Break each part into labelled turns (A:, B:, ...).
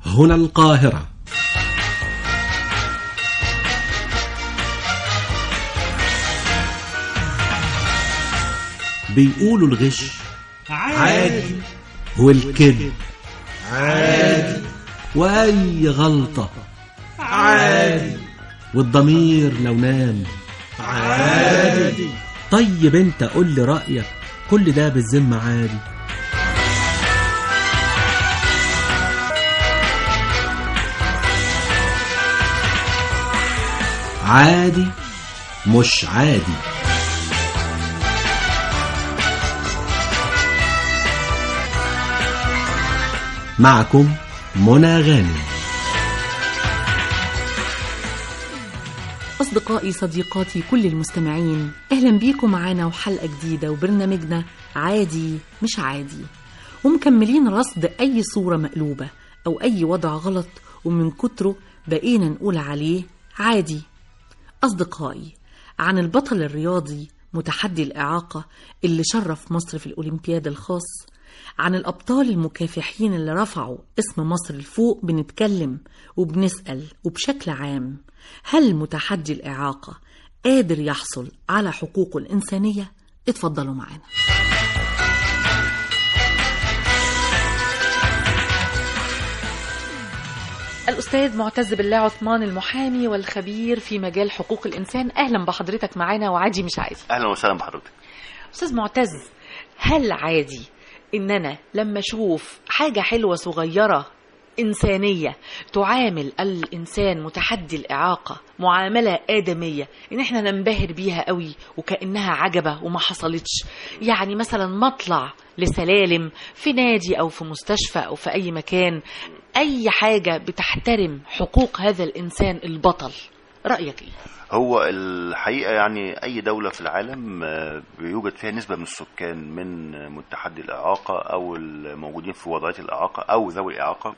A: هنا القاهرة بيقولوا الغش
B: عادي
A: والكذب
B: عادي
A: وأي غلطة
B: عادي
A: والضمير لو نام
B: عادي
A: طيب انت قول لي رأيك كل ده بالذمة عادي عادي مش عادي معكم منى غانم
C: أصدقائي صديقاتي كل المستمعين أهلا بيكم معانا وحلقة جديدة وبرنامجنا عادي مش عادي ومكملين رصد أي صورة مقلوبة أو أي وضع غلط ومن كتره بقينا نقول عليه عادي أصدقائي عن البطل الرياضي متحدي الإعاقة اللي شرف مصر في الأولمبياد الخاص عن الأبطال المكافحين اللي رفعوا اسم مصر لفوق بنتكلم وبنسأل وبشكل عام هل متحدي الإعاقة قادر يحصل على حقوقه الإنسانية؟ اتفضلوا معانا الأستاذ معتز بالله عثمان المحامي والخبير في مجال حقوق الإنسان أهلا بحضرتك معانا وعادي مش عادي
D: اهلا وسهلا بحضرتك
C: أستاذ معتز هل عادي إن أنا لما أشوف حاجة حلوة صغيرة إنسانية تعامل الإنسان متحدي الإعاقة معاملة آدمية إن إحنا ننبهر بيها قوي وكأنها عجبة وما حصلتش يعني مثلا مطلع لسلالم في نادي أو في مستشفى أو في أي مكان أي حاجة بتحترم حقوق هذا الإنسان البطل رأيك إيه؟
D: هو الحقيقه يعني اي دوله في العالم آه، بيوجد فيها نسبه من السكان من متحدي الاعاقه او الموجودين في وضعيه الاعاقه او ذوي الاعاقه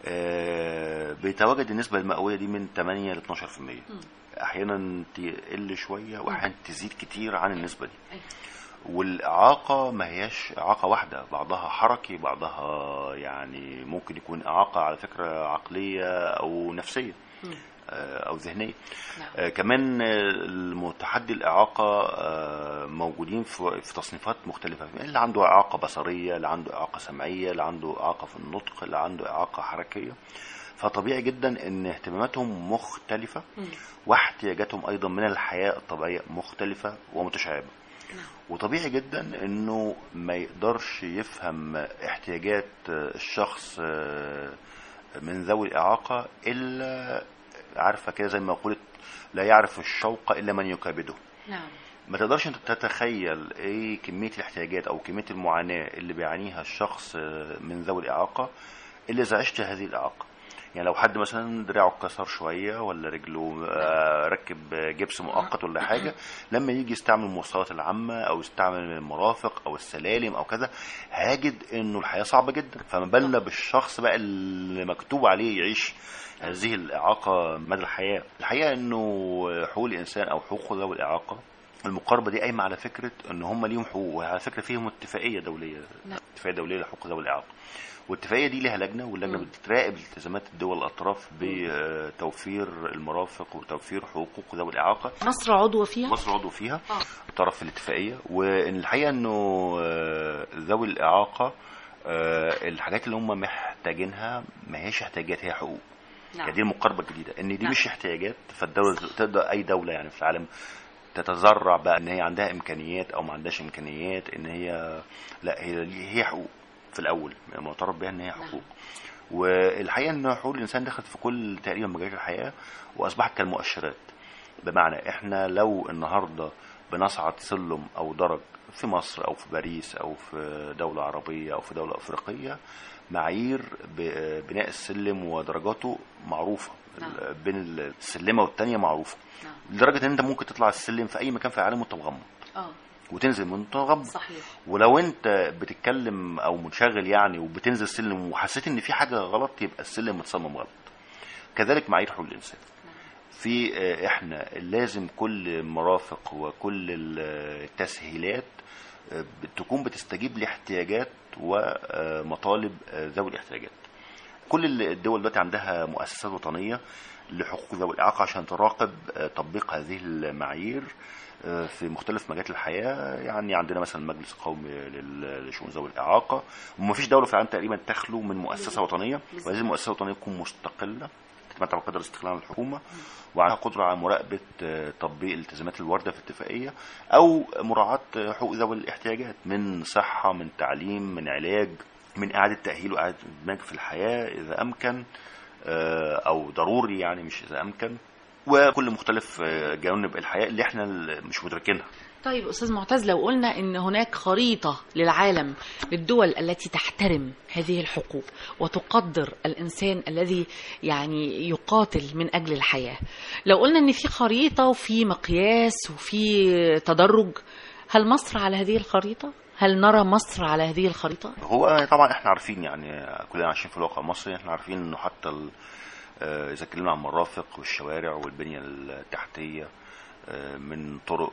D: آه، بيتواجد النسبه المئويه دي من 8 ل 12% احيانا تقل شويه واحيانا تزيد كتير عن النسبه دي والإعاقة ما هياش إعاقة واحدة بعضها حركي بعضها يعني ممكن يكون إعاقة على فكرة عقلية أو نفسية آه، أو ذهنية
C: نعم.
D: آه، كمان آه، المتحدي الإعاقة آه، موجودين في في تصنيفات مختلفة اللي عنده إعاقة بصرية اللي عنده إعاقة سمعية اللي عنده إعاقة في النطق اللي عنده إعاقة حركية فطبيعي جدا ان اهتماماتهم مختلفة واحتياجاتهم ايضا من الحياة الطبيعية مختلفة ومتشعبة وطبيعي جدا انه ما يقدرش يفهم احتياجات الشخص من ذوي الاعاقة الا عارفة كده زي ما قلت لا يعرف الشوق الا من يكابده
C: نعم
D: ما تقدرش انت تتخيل ايه كمية الاحتياجات او كمية المعاناة اللي بيعانيها الشخص من ذوي الاعاقة اللي اذا عشت هذه الاعاقة يعني لو حد مثلا دراعه اتكسر شويه ولا رجله آه، ركب جبس مؤقت ولا حاجه لما يجي يستعمل المواصلات العامه او يستعمل المرافق او السلالم او كذا هيجد انه الحياه صعبه جدا فما بالنا بالشخص بقى اللي مكتوب عليه يعيش هذه الاعاقه مدى الحياه الحقيقه انه حقوق الانسان او حقوق ذوي الاعاقه المقاربه دي قايمه على فكره ان هم ليهم حقوق وعلى فكره فيهم اتفاقيه دوليه
C: نعم.
D: اتفاقيه دوليه لحقوق ذوي الاعاقه والاتفاقيه دي ليها لجنه واللجنه بتراقب التزامات الدول الاطراف بتوفير المرافق وتوفير حقوق ذوي الاعاقه
C: مصر عضوة فيها؟
D: مصر عضو فيها
C: آه.
D: طرف في الاتفاقيه والحقيقه انه آه، ذوي الاعاقه آه، الحاجات اللي هم محتاجينها ما هيش احتياجات هي حقوق يعني دي المقاربه الجديده ان دي
C: نعم.
D: مش احتياجات فالدوله تقدر اي دوله يعني في العالم تتذرع بقى ان هي عندها امكانيات او ما عندهاش امكانيات ان هي لا هي هي حقوق في الاول معترف بها ان هي حقوق والحقيقه ان حقوق الانسان دخلت في كل تقريبا مجالات الحياه واصبحت كالمؤشرات بمعنى احنا لو النهارده بنصعد سلم او درج في مصر او في باريس او في دوله عربيه او في دوله افريقيه معايير ب- بناء السلم ودرجاته معروفه
C: نعم.
D: بين السلمه والتانيه معروفه
C: نعم.
D: لدرجه ان انت ممكن تطلع السلم في اي مكان في العالم وانت مغمض
C: اه
D: وتنزل من وانت مغمض
C: صحيح
D: ولو انت بتتكلم او منشغل يعني وبتنزل سلم وحسيت ان في حاجه غلط يبقى السلم متصمم غلط كذلك معايير حقوق الانسان في آه، احنا لازم كل المرافق وكل التسهيلات آه، تكون بتستجيب لاحتياجات ومطالب آه، ذوي الاحتياجات كل الدول دلوقتي عندها مؤسسات وطنيه لحقوق ذوي الاعاقه عشان تراقب آه، تطبيق هذه المعايير آه، في مختلف مجالات الحياه يعني عندنا مثلا المجلس القومي لل- لشؤون ذوي الاعاقه ومفيش دوله في العالم تقريبا تخلو من مؤسسه وطنيه وهذه المؤسسه الوطنيه تكون مستقله تتمتع بقدر الاستقلال عن الحكومه وعندها قدره على مراقبه آه، تطبيق الالتزامات الوارده في الاتفاقيه او مراعاه آه، حقوق ذوي الاحتياجات من صحه من تعليم من علاج من اعاده تاهيل واعاده اندماج في الحياه اذا امكن آه، او ضروري يعني مش اذا امكن وكل مختلف آه، جوانب الحياه اللي احنا مش مدركينها
C: طيب استاذ معتز لو قلنا ان هناك خريطه للعالم للدول التي تحترم هذه الحقوق وتقدر الانسان الذي يعني يقاتل من اجل الحياه لو قلنا ان في خريطه وفي مقياس وفي تدرج هل مصر على هذه الخريطه هل نرى مصر على هذه الخريطه
D: هو طبعا احنا عارفين يعني كلنا عايشين في الواقع المصري احنا عارفين انه حتى ال- آه، اذا اتكلمنا عن المرافق والشوارع والبنيه التحتيه آه، من طرق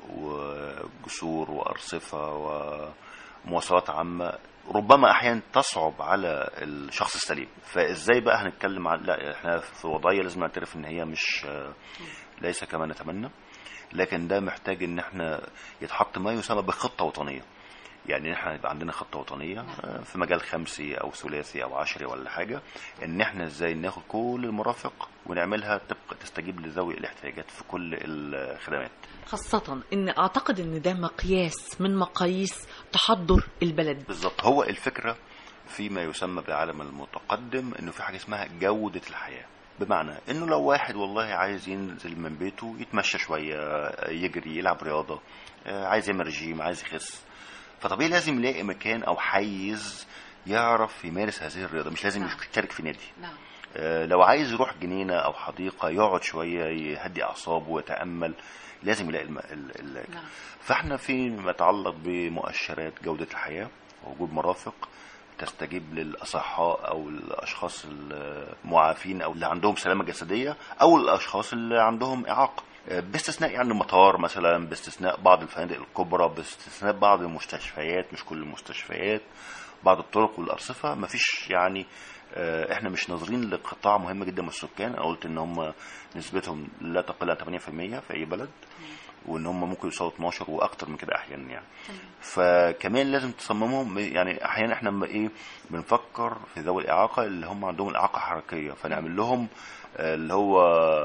D: وجسور وارصفه ومواصلات عامه ربما احيانا تصعب على الشخص السليم فازاي بقى هنتكلم عن لا احنا في وضعيه لازم نعترف ان هي مش آه، ليس كما نتمنى لكن ده محتاج ان احنا يتحط ما يسمى بخطه وطنيه يعني احنا يبقى عندنا خطه وطنيه آه، في مجال خمسي او ثلاثي او عشري ولا حاجه ان احنا ازاي ناخد كل المرافق ونعملها تبقى تستجيب لذوي الاحتياجات في كل الخدمات
C: خاصه ان اعتقد ان ده مقياس من مقاييس تحضر البلد
D: بالظبط هو الفكره فيما يسمى بالعالم المتقدم انه في حاجه اسمها جوده الحياه بمعنى انه لو واحد والله عايز ينزل من بيته يتمشى شويه يجري يلعب رياضه آه، عايز يعمل رجيم عايز يخس فطبيعي لازم يلاقي مكان او حيز يعرف يمارس هذه الرياضه مش لازم
C: نعم.
D: يشترك في نادي
C: نعم
D: آه، لو عايز يروح جنينه او حديقه يقعد شويه يهدي اعصابه ويتامل لازم يلاقي الم... ال... ال...
C: نعم
D: فاحنا فيما يتعلق بمؤشرات جودة الحياة ووجود مرافق تستجيب للأصحاء أو الأشخاص المعافين أو اللي عندهم سلامة جسدية أو الأشخاص اللي عندهم إعاقة آه، باستثناء يعني المطار مثلا باستثناء بعض الفنادق الكبرى باستثناء بعض المستشفيات مش كل المستشفيات بعض الطرق والأرصفة مفيش يعني آه، احنا مش ناظرين لقطاع مهم جدا من السكان انا قلت ان هم نسبتهم لا تقل عن 8% في اي بلد وان هم ممكن يوصلوا 12 واكتر من كده احيانا يعني فكمان لازم تصممهم يعني احيانا احنا لما ايه بنفكر في ذوي الاعاقه اللي هم عندهم الاعاقه حركيه فنعمل لهم آه، اللي هو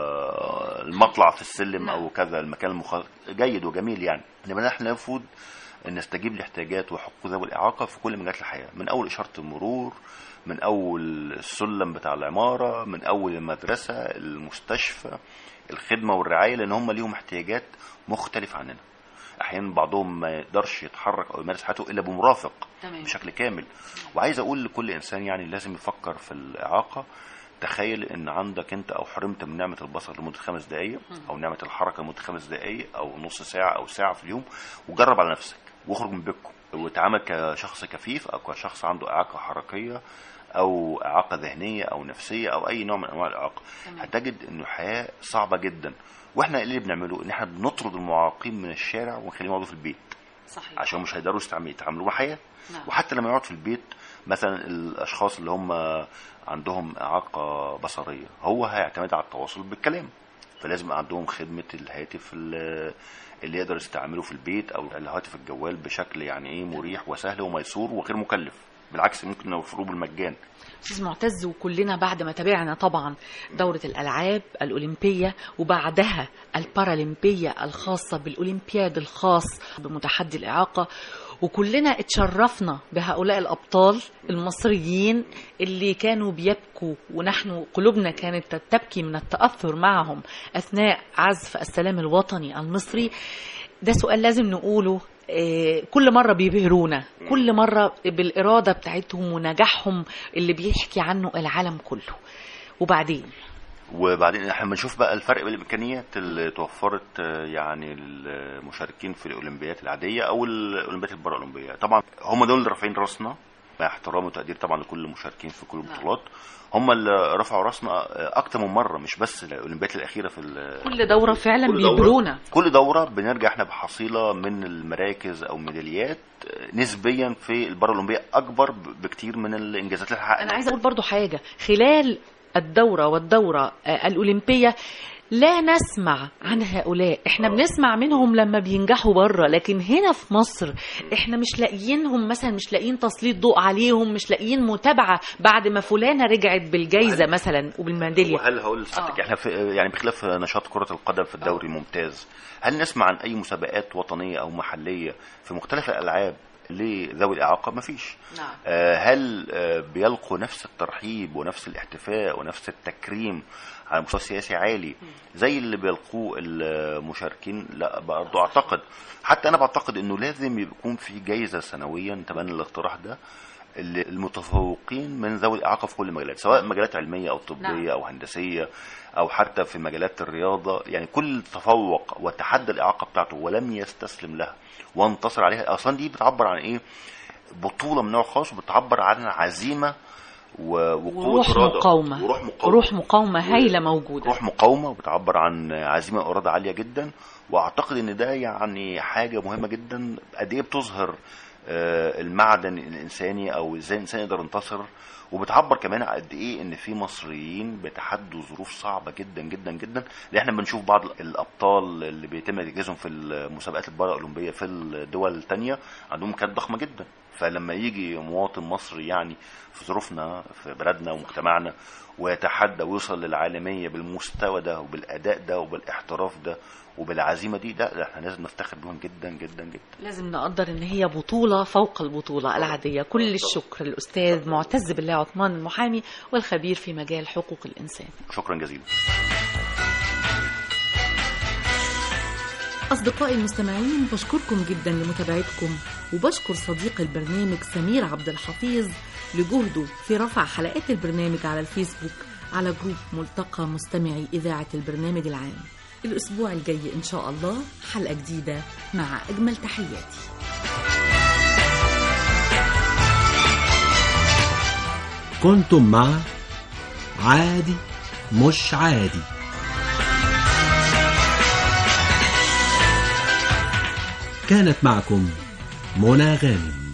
D: المطلع في السلم
C: نعم.
D: او كذا المكان المخ... جيد وجميل يعني انما احنا المفروض ان نستجيب لاحتياجات وحقوق ذوي الاعاقه في كل مجالات الحياه من اول اشاره المرور من اول السلم بتاع العماره من اول المدرسه المستشفى الخدمه والرعايه لان هم ليهم احتياجات مختلفه عننا احيانا بعضهم ما يقدرش يتحرك او يمارس حياته الا بمرافق
C: تمام.
D: بشكل كامل وعايز اقول لكل انسان يعني لازم يفكر في الاعاقه تخيل ان عندك انت او حرمت من نعمه البصر لمده خمس دقائق او نعمه الحركه لمده خمس دقائق او نص ساعه او ساعه في اليوم وجرب على نفسك واخرج من بيتكم وتعامل كشخص كفيف او كشخص عنده اعاقه حركيه او اعاقه ذهنيه او نفسيه او اي نوع من انواع الاعاقه
C: تمام.
D: هتجد ان الحياه صعبه جدا واحنا إيه اللي بنعمله ان احنا بنطرد المعاقين من الشارع ونخليهم يقعدوا في البيت
C: صحيح
D: عشان مش هيقدروا يستعمل- يتعاملوا مع حياه
C: نعم.
D: وحتى لما يقعد في البيت مثلا الاشخاص اللي هم عندهم اعاقه بصريه هو هيعتمد على التواصل بالكلام فلازم يبقى عندهم خدمه الهاتف ال- اللي يقدر يستعمله في البيت او الهاتف الجوال بشكل يعني ايه مريح وسهل وميسور وغير مكلف بالعكس ممكن نوفره بالمجان
C: استاذ معتز وكلنا بعد ما تابعنا طبعا دورة الألعاب الأولمبية وبعدها البارالمبية الخاصة بالأولمبياد الخاص بمتحدي الإعاقة وكلنا اتشرفنا بهؤلاء الأبطال المصريين اللي كانوا بيبكوا ونحن قلوبنا كانت تبكي من التأثر معهم أثناء عزف السلام الوطني المصري ده سؤال لازم نقوله آه، كل مرة بيبهرونا كل مرة بالإرادة بتاعتهم ونجاحهم اللي بيحكي عنه العالم كله وبعدين
D: وبعدين احنا بنشوف بقى الفرق بين الامكانيات اللي توفرت آه، يعني المشاركين في الاولمبيات العاديه او الاولمبيات البارالمبيه طبعا هم دول اللي رافعين راسنا مع احترام وتقدير طبعا لكل المشاركين في كل البطولات هم اللي رفعوا راسنا اكتر من مره مش بس الاولمبياد الاخيره في ال-
C: كل دورة فعلا
D: كل دورة-
C: بيبرونا
D: كل دوره بنرجع احنا بحصيله من المراكز او ميداليات نسبيا في البارا الاولمبيه اكبر ب- بكتير من الانجازات اللي حققناها
C: أنا عايزة أقول برضو حاجة خلال الدورة والدورة آه، الأولمبية لا نسمع عن هؤلاء احنا بنسمع منهم لما بينجحوا بره لكن هنا في مصر احنا مش لاقيينهم مثلا مش لاقيين تسليط ضوء عليهم مش لاقيين متابعة بعد ما فلانة رجعت بالجايزة مثلا وبالميدالية
D: وهل هقول لسعادتك
C: آه.
D: احنا في يعني بخلاف نشاط كرة القدم في الدوري الممتاز هل نسمع عن اي مسابقات وطنية او محلية في مختلف الالعاب لذوي الاعاقة مفيش
C: نعم
D: آه، هل آه، بيلقوا نفس الترحيب ونفس الاحتفاء ونفس التكريم على مستوى سياسي عالي زي اللي بيلقوه المشاركين لا برضه اعتقد حتى انا بعتقد انه لازم يكون في جايزه سنويا تبنى الاقتراح ده اللي- المتفوقين من ذوي الاعاقه في كل المجالات سواء مجالات علميه او طبيه
C: نعم.
D: او هندسيه او حتى في مجالات الرياضه يعني كل تفوق وتحدى الاعاقه بتاعته ولم يستسلم لها وانتصر عليها اصلا دي بتعبر عن ايه بطوله من نوع خاص وبتعبر عن عزيمه و- وقوه
C: وروح
D: إرادة.
C: مقاومة
D: وروح مقاومه
C: روح مقاومة هايلة موجودة
D: روح مقاومه وبتعبر عن عزيمه واراده عاليه جدا واعتقد ان ده يعني حاجه مهمه جدا قد ايه بتظهر آه، المعدن الانساني او ازاي الانسان يقدر ينتصر وبتعبر كمان عن قد ايه ان في مصريين بيتحدوا ظروف صعبه جدا جدا جدا لان احنا بنشوف بعض الابطال اللي بيتم تجهيزهم في المسابقات البارا اولمبيه في الدول الثانيه عندهم امكانيات ضخمه جدا فلما يجي مواطن مصري يعني في ظروفنا في بلدنا ومجتمعنا ويتحدى ويوصل للعالميه بالمستوى ده وبالاداء ده وبالاحتراف ده وبالعزيمه دي لا لا، احنا لازم نفتخر بيهم جدا جدا جدا
C: لازم نقدر ان هي بطولة فوق البطولة العادية كل الشكر للأستاذ معتز بالله عثمان المحامي والخبير في مجال حقوق الإنسان
D: شكرا جزيلا
C: أصدقائي المستمعين بشكركم جدا لمتابعتكم وبشكر صديق البرنامج سمير عبد الحفيظ لجهده في رفع حلقات البرنامج على الفيسبوك على جروب ملتقى مستمعي إذاعة البرنامج العام الأسبوع الجاي إن شاء الله حلقة جديدة مع أجمل تحياتي
A: كنتم مع عادي مش عادي كانت معكم منى غانم